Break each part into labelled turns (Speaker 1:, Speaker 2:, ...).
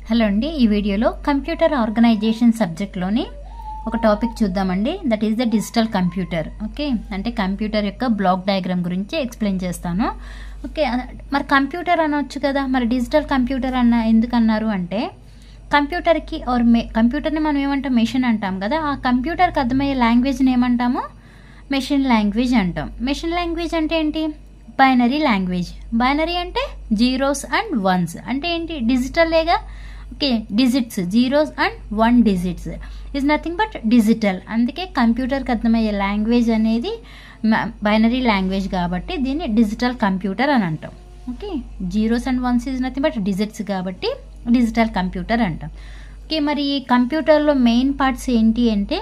Speaker 1: hello అండి ఈ వీడియోలో కంప్యూటర్ ఆర్గనైజేషన్ సబ్జెక్ట్లోని ఒక టాపిక్ చూద్దామండి that is the digital computer okay అంటే కంప్యూటర్ యొక్క బ్లాక్ డయాగ్రామ్ గురించి ఎక్స్ప్లెయిన్ చేస్తాను ఓకే మరి కంప్యూటర్ అనొచ్చు కదా మరి డిజిటల్ కంప్యూటర్ అన్న ఎందుకు అన్నారు అంటే కంప్యూటర్కి ఆర్ మే కంప్యూటర్ని మనం ఏమంటాం మెషిన్ అంటాం కదా ఆ కంప్యూటర్కి అర్థమయ్యే లాంగ్వేజ్ని ఏమంటాము మెషిన్ లాంగ్వేజ్ అంటాం మెషిన్ లాంగ్వేజ్ అంటే ఏంటి బైనరీ లాంగ్వేజ్ బైనరీ అంటే జీరోస్ అండ్ వన్స్ అంటే ఏంటి డిజిటలేగా okay digits zeros and one digits is nothing but digital అందుకే కంప్యూటర్కి అర్థమయ్యే లాంగ్వేజ్ అనేది బైనరీ లాంగ్వేజ్ కాబట్టి దీన్ని డిజిటల్ కంప్యూటర్ అని అంటాం okay zeros and ones is nothing but digits కాబట్టి డిజిటల్ కంప్యూటర్ అంటాం ఓకే మరి ఈ కంప్యూటర్లో మెయిన్ పార్ట్స్ ఏంటి అంటే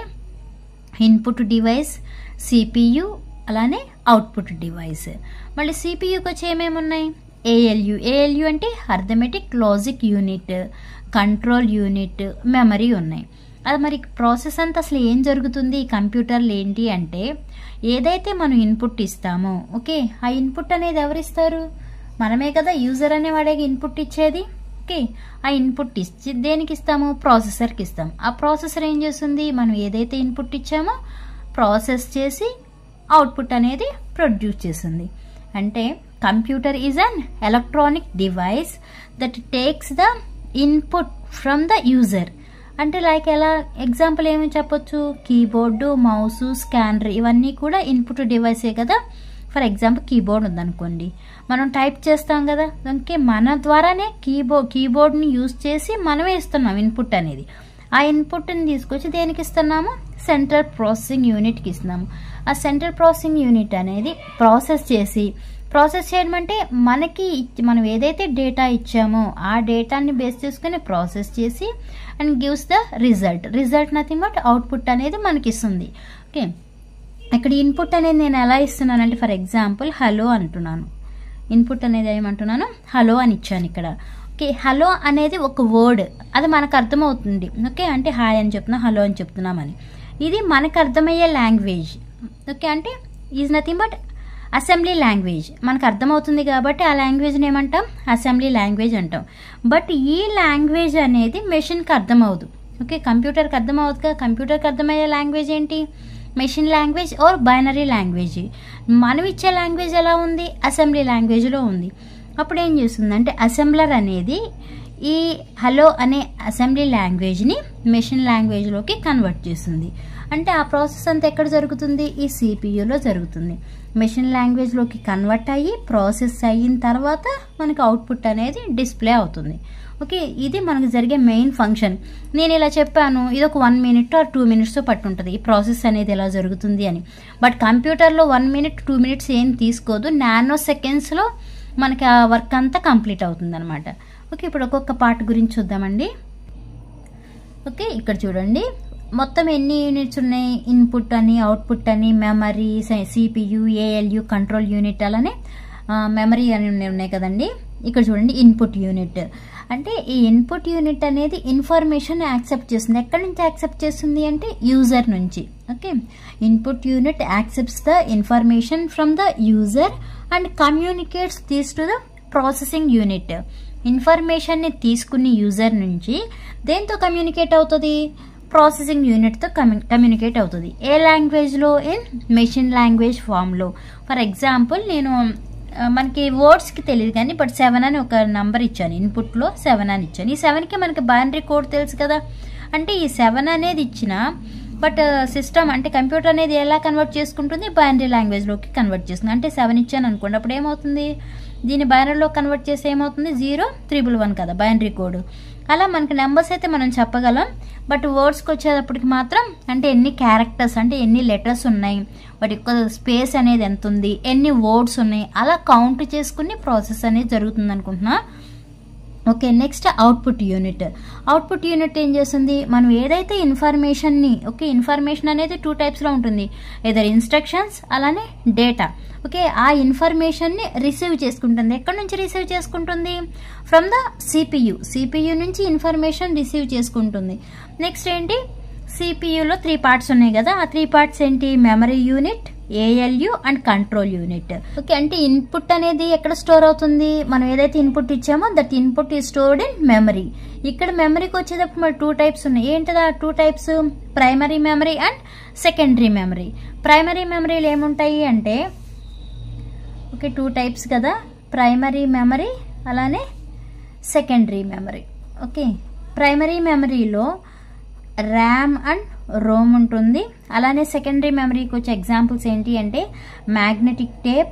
Speaker 1: ఇన్పుట్ డివైస్ సిపియు అలానే అవుట్పుట్ డివైస్ మళ్ళీ సిపియుకి వచ్చి ఏమేమి ఉన్నాయి ఏఎల్యు ఏఎల్యు అంటే arithmetic logic unit control unit memory ఉన్నాయి అది మరి ప్రాసెస్ అంతా అసలు ఏం జరుగుతుంది ఈ కంప్యూటర్లు ఏంటి అంటే ఏదైతే మనం ఇన్పుట్ ఇస్తామో ఓకే ఆ ఇన్పుట్ అనేది ఎవరిస్తారు మనమే కదా యూజర్ అనేవాడే ఇన్పుట్ ఇచ్చేది ఓకే ఆ ఇన్పుట్ ఇచ్చి దేనికి ఇస్తాము ప్రాసెసర్కి ఇస్తాం ఆ ప్రాసెసర్ ఏం చేస్తుంది మనం ఏదైతే ఇన్పుట్ ఇచ్చామో ప్రాసెస్ చేసి అవుట్పుట్ అనేది ప్రొడ్యూస్ చేస్తుంది అంటే computer is an electronic device that takes the input from the user అంటే లైక్ ఎలా ఎగ్జాంపుల్ ఏమి చెప్పొచ్చు కీబోర్డు మౌస్ స్కానర్ ఇవన్నీ కూడా ఇన్పుట్ డివైసే కదా ఫర్ ఎగ్జాంపుల్ కీబోర్డ్ ఉందనుకోండి మనం టైప్ చేస్తాం కదా ఓకే మన ద్వారానే కీబోర్డ్ కీబోర్డ్ని యూజ్ చేసి మనమే ఇస్తున్నాం ఇన్పుట్ అనేది ఆ ఇన్పుట్ని తీసుకొచ్చి దేనికి ఇస్తున్నాము సెంట్రల్ ప్రాసెసింగ్ యూనిట్కి ఇస్తున్నాము ఆ సెంట్రల్ ప్రాసెసింగ్ యూనిట్ అనేది ప్రాసెస్ చేసి ప్రాసెస్ చేయడం అంటే మనకి మనం ఏదైతే డేటా ఇచ్చామో ఆ డేటాని బేస్ చేసుకుని ప్రాసెస్ చేసి and gives the result result nothing but output అనేది మనకి ఇస్తుంది ఓకే ఇక్కడ ఇన్పుట్ అనేది నేను ఎలా ఇస్తున్నానంటే ఫర్ ఎగ్జాంపుల్ హలో అంటున్నాను ఇన్పుట్ అనేది ఏమంటున్నాను హలో అని ఇచ్చాను ఇక్కడ ఓకే హలో అనేది ఒక వర్డ్ అది మనకు అర్థమవుతుంది ఓకే అంటే హాయ్ అని చెప్తున్నా హలో అని చెప్తున్నామని ఇది మనకు అర్థమయ్యే లాంగ్వేజ్ ఓకే అంటే is nothing but assembly language మనకు అర్థమవుతుంది కాబట్టి ఆ లాంగ్వేజ్ని ఏమంటాం అసెంబ్లీ లాంగ్వేజ్ అంటాం బట్ ఈ లాంగ్వేజ్ అనేది మెషిన్కి అర్థమవుదు ఓకే కంప్యూటర్కి అర్థమవుతుంది కదా కంప్యూటర్కి అర్థమయ్యే లాంగ్వేజ్ ఏంటి machine language or binary language మనం ఇచ్చే లాంగ్వేజ్ ఎలా ఉంది అసెంబ్లీ లాంగ్వేజ్లో ఉంది అప్పుడు ఏం చేస్తుందంటే అసెంబ్లర్ అనేది ఈ హలో అనే అసెంబ్లీ లాంగ్వేజ్ని మెషిన్ లాంగ్వేజ్లోకి కన్వర్ట్ చేస్తుంది అంటే ఆ ప్రాసెస్ అంతా ఎక్కడ జరుగుతుంది ఈ సిపియులో జరుగుతుంది మెషిన్ లాంగ్వేజ్లోకి కన్వర్ట్ అయ్యి ప్రాసెస్ అయిన తర్వాత మనకి అవుట్పుట్ అనేది డిస్ప్లే అవుతుంది ఓకే ఇది మనకు జరిగే మెయిన్ ఫంక్షన్ నేను ఇలా చెప్పాను ఇది ఒక వన్ మినిట్ ఆర్ టూ మినిట్స్తో పట్టుంటుంది ఈ ప్రాసెస్ అనేది ఎలా జరుగుతుంది అని బట్ కంప్యూటర్లో వన్ మినిట్ టూ మినిట్స్ ఏం తీసుకోదు నానో సెకండ్స్లో మనకి ఆ వర్క్ అంతా కంప్లీట్ అవుతుంది అనమాట ఓకే ఇప్పుడు ఒక్కొక్క పార్ట్ గురించి చూద్దామండి ఓకే ఇక్కడ చూడండి మొత్తం ఎన్ని యూనిట్స్ ఉన్నాయి ఇన్పుట్ అని అవుట్పుట్ అని memory CPU ALU control unit అలానే మెమరీ అని ఉన్నాయి కదండి ఇక్కడ చూడండి ఇన్పుట్ యూనిట్ అంటే ఈ ఇన్పుట్ యూనిట్ అనేది ఇన్ఫర్మేషన్ యాక్సెప్ట్ చేస్తుంది ఎక్కడి నుంచి యాక్సెప్ట్ చేస్తుంది అంటే యూజర్ నుంచి okay input unit accepts the information from the user and communicates these to the processing unit ఇన్ఫర్మేషన్ని తీసుకుని యూజర్ నుంచి దేంతో కమ్యూనికేట్ అవుతుంది ప్రాసెసింగ్ యూనిట్తో కమ్యూ కమ్యూనికేట్ అవుతుంది ఏ లాంగ్వేజ్లో ఇన్ మెషిన్ లాంగ్వేజ్ ఫామ్లో ఫర్ ఎగ్జాంపుల్ నేను మనకి వర్డ్స్కి తెలియదు కానీ బట్ సెవెన్ అని ఒక నంబర్ ఇచ్చాను ఇన్పుట్లో సెవెన్ అని ఇచ్చాను ఈ సెవెన్కి మనకి బైనరీ కోడ్ తెలుసు కదా అంటే ఈ సెవెన్ అనేది ఇచ్చిన బట్ సిస్టమ్ అంటే కంప్యూటర్ అనేది ఎలా కన్వర్ట్ చేసుకుంటుంది బైనరీ లాంగ్వేజ్లోకి కన్వర్ట్ చేస్తుంది అంటే సెవెన్ ఇచ్చాను అనుకోండి అప్పుడు ఏమవుతుంది దీన్ని బైనరీలో కన్వర్ట్ చేస్తే ఏమవుతుంది జీరో త్రిబుల్ వన్ కదా బైనరీ కోడ్ అలా మనకి నెంబర్స్ అయితే మనం చెప్పగలం బట్ వర్డ్స్కి వచ్చేటప్పటికి మాత్రం అంటే ఎన్ని క్యారెక్టర్స్ అంటే ఎన్ని లెటర్స్ ఉన్నాయి వాటి యొక్క స్పేస్ అనేది ఎంత ఉంది ఎన్ని వర్డ్స్ ఉన్నాయి అలా కౌంట్ చేసుకుని ప్రాసెస్ అనేది జరుగుతుంది అనుకుంటున్నా okay next output unit output unit ఏం చేస్తుంది మనం ఏదైతే ఇన్ఫర్మేషన్ని ఓకే ఇన్ఫర్మేషన్ అనేది టూ టైప్స్లో ఉంటుంది ఏదర్ ఇన్స్ట్రక్షన్స్ అలానే డేటా ఓకే ఆ ఇన్ఫర్మేషన్ని రిసీవ్ చేసుకుంటుంది ఎక్కడి నుంచి రిసీవ్ చేసుకుంటుంది ఫ్రమ్ ద సిపియు సిపియు నుంచి ఇన్ఫర్మేషన్ రిసీవ్ చేసుకుంటుంది నెక్స్ట్ ఏంటి సిపియులో త్రీ పార్ట్స్ ఉన్నాయి కదా ఆ త్రీ పార్ట్స్ ఏంటి memory unit ALU and control unit okay అంటే ఇన్పుట్ అనేది ఎక్కడ స్టోర్ అవుతుంది మనం ఏదైతే ఇన్పుట్ ఇచ్చామో that input is stored in memory ఇక్కడ మెమరీకి వచ్చేటప్పుడు మరి టూ టైప్స్ ఉన్నాయి ఏంటిదా two types primary memory and secondary memory primary మెమరీలు ఏముంటాయి అంటే ఓకే టూ టైప్స్ కదా ప్రైమరీ మెమరీ అలానే సెకండరీ మెమరీ ఓకే ప్రైమరీ మెమరీలో ర్యామ్ అండ్ రోమ్ ఉంటుంది అలానే సెకండరీ మెమరీకి వచ్చే ఎగ్జాంపుల్స్ ఏంటి అంటే magnetic tape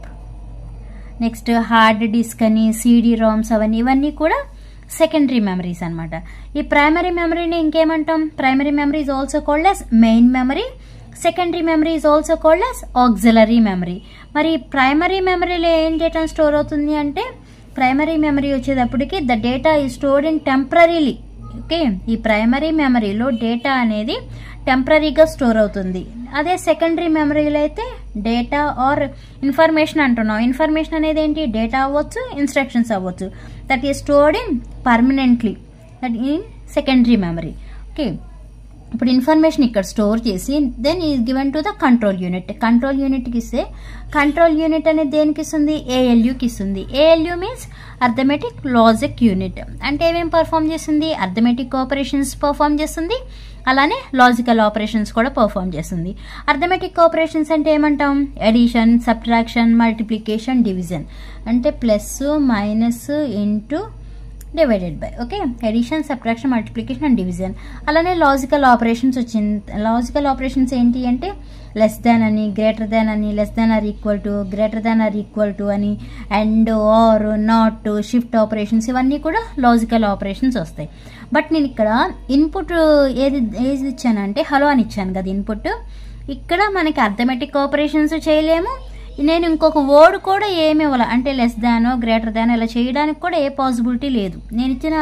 Speaker 1: next hard disk అని సీడీ రామ్స్ అవన్నీ ఇవన్నీ కూడా సెకండరీ మెమరీస్ అనమాట ఈ ప్రైమరీ మెమరీని ఇంకేమంటాం primary memory is also called as main memory secondary memory is also called as auxiliary memory మరి ప్రైమరీ మెమరీలో ఏం డేటా స్టోర్ అవుతుంది అంటే ప్రైమరీ మెమరీ వచ్చేటప్పటికి the data is stored in temporarily okay ఈ ప్రైమరీ మెమరీలో డేటా అనేది టెంపరీగా స్టోర్ అవుతుంది అదే సెకండరీ మెమరీలో అయితే డేటా ఆర్ ఇన్ఫర్మేషన్ అంటున్నాం ఇన్ఫర్మేషన్ అనేది ఏంటి డేటా అవ్వచ్చు ఇన్స్ట్రక్షన్స్ అవ్వచ్చు that is stored in permanently that in secondary memory okay ఇప్పుడు ఇన్ఫర్మేషన్ ఇక్కడ స్టోర్ చేసి then is given to the control unit control యూనిట్కి ఇస్తే కంట్రోల్ యూనిట్ అనేది దేనికి ఇస్తుంది ఏఎల్యూకి ఇస్తుంది ALU means arithmetic logic unit అంటే ఏమేమి పర్ఫామ్ చేస్తుంది అర్థమెటిక్ ఆపరేషన్స్ పర్ఫామ్ చేస్తుంది అలానే లాజికల్ ఆపరేషన్స్ కూడా పర్ఫామ్ చేస్తుంది అర్థమెటిక్ ఆపరేషన్స్ అంటే ఏమంటాం ఎడిషన్ సబ్ట్రాక్షన్ మల్టిప్లికేషన్ డివిజన్ అంటే plus minus into divided by okay addition subtraction multiplication and division అలానే లాజికల్ ఆపరేషన్స్ వచ్చింది లాజికల్ ఆపరేషన్స్ ఏంటి అంటే లెస్ దాన్ అని గ్రేటర్ దాన్ అని less than or equal to greater than or equal to అని and or not shift operations ఇవన్నీ కూడా logical operations వస్తాయి బట్ నేను ఇక్కడ ఇన్పుట్ ఏది ఏది ఇచ్చానంటే హలో అని ఇచ్చాను కదా ఇన్పుట్ ఇక్కడ మనకి అర్థమెటిక్ ఆపరేషన్స్ చేయలేము నేను ఇంకొక వర్డ్ కూడా ఏమి ఇవ్వాలి అంటే లెస్ దానో గ్రేటర్ దానో ఇలా చేయడానికి కూడా ఏ పాసిబిలిటీ లేదు నేను ఇచ్చిన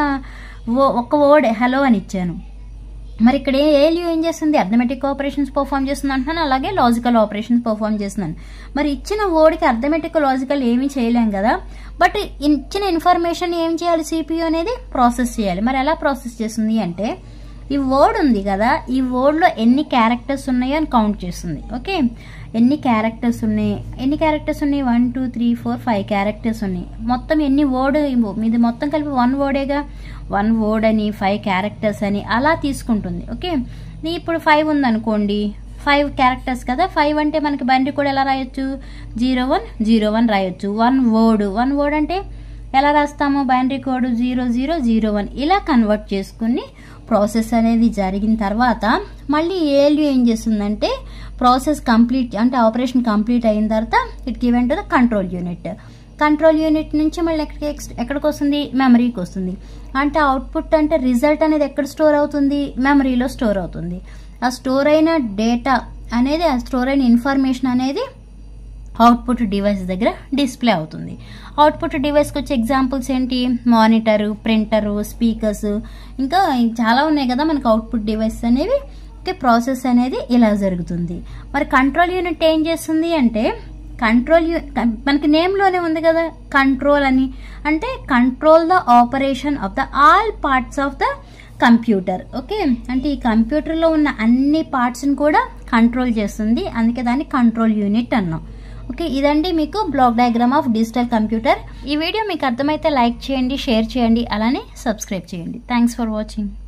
Speaker 1: ఒక్క వర్డ్ హలో అని ఇచ్చాను మరి ఇక్కడ ఏలియో ఏం చేస్తుంది అర్థమెటిక్ ఆపరేషన్స్ పర్ఫామ్ చేస్తుంది అంటున్నాను అలాగే లాజికల్ ఆపరేషన్స్ పర్ఫామ్ చేస్తున్నాను మరి ఇచ్చిన వర్డ్కి అర్థమెటిక్ లాజికల్ ఏమీ చేయలేం కదా బట్ ఇచ్చిన ఇన్ఫర్మేషన్ ఏం చేయాలి సిపియూ అనేది ప్రాసెస్ చేయాలి మరి ఎలా ప్రాసెస్ చేస్తుంది అంటే ఈ వర్డ్ ఉంది కదా ఈ వర్డ్లో ఎన్ని క్యారెక్టర్స్ ఉన్నాయో అని కౌంట్ చేస్తుంది ఓకే ఎన్ని క్యారెక్టర్స్ ఉన్నాయి ఎన్ని క్యారెక్టర్స్ ఉన్నాయి one two three four five characters ఉన్నాయి మొత్తం ఎన్ని వర్డ్ మీది మొత్తం కలిపి వన్ వర్డేగా వన్ వర్డ్ అని ఫైవ్ క్యారెక్టర్స్ అని అలా తీసుకుంటుంది ఓకే నీ ఇప్పుడు ఫైవ్ ఉందనుకోండి ఫైవ్ క్యారెక్టర్స్ కదా ఫైవ్ అంటే మనకి బండి కూడా ఎలా రాయొచ్చు జీరో వన్ జీరో వన్ రాయొచ్చు వన్ వర్డ్ వన్ వర్డ్ అంటే ఎలా రాస్తాము binary code zero zero zero one ఇలా కన్వర్ట్ చేసుకుని ప్రాసెస్ అనేది జరిగిన తర్వాత మళ్ళీ ఏఎల్యూ ఏం చేస్తుందంటే ప్రాసెస్ కంప్లీట్ అంటే ఆపరేషన్ కంప్లీట్ అయిన తర్వాత it given to the control unit control unit నుంచి మళ్ళీ ఎక్కడికి ఎక్కడికి వస్తుంది మెమరీకి వస్తుంది అంటే అవుట్పుట్ అంటే రిజల్ట్ అనేది ఎక్కడ స్టోర్ అవుతుంది మెమరీలో స్టోర్ అవుతుంది ఆ స్టోర్ అయిన డేటా అనేది ఆ స్టోర్ అయిన ఇన్ఫర్మేషన్ అనేది అవుట్పుట్ డివైస్ దగ్గర డిస్ప్లే అవుతుంది అవుట్పుట్ డివైస్కి వచ్చే ఎగ్జాంపుల్స్ ఏంటి మానిటరు ప్రింటరు స్పీకర్స్ ఇంకా చాలా ఉన్నాయి కదా మనకు అవుట్పుట్ డివైస్ అనేవి ఓకే ప్రాసెస్ అనేది ఇలా జరుగుతుంది మరి కంట్రోల్ యూనిట్ ఏం చేస్తుంది అంటే కంట్రోల్ యూ మనకి నేమ్లోనే ఉంది కదా కంట్రోల్ అని అంటే control the operation of the all parts of the computer okay అంటే ఈ కంప్యూటర్లో ఉన్న అన్ని పార్ట్స్ని కూడా కంట్రోల్ చేస్తుంది అందుకే దాన్ని కంట్రోల్ యూనిట్ అన్నాం ఓకే ఇదండి మీకు block diagram of digital computer ఈ వీడియో మీకు అర్థమైతే లైక్ చేయండి షేర్ చేయండి అలానే సబ్స్క్రైబ్ చేయండి థ్యాంక్స్ ఫర్ వాచింగ్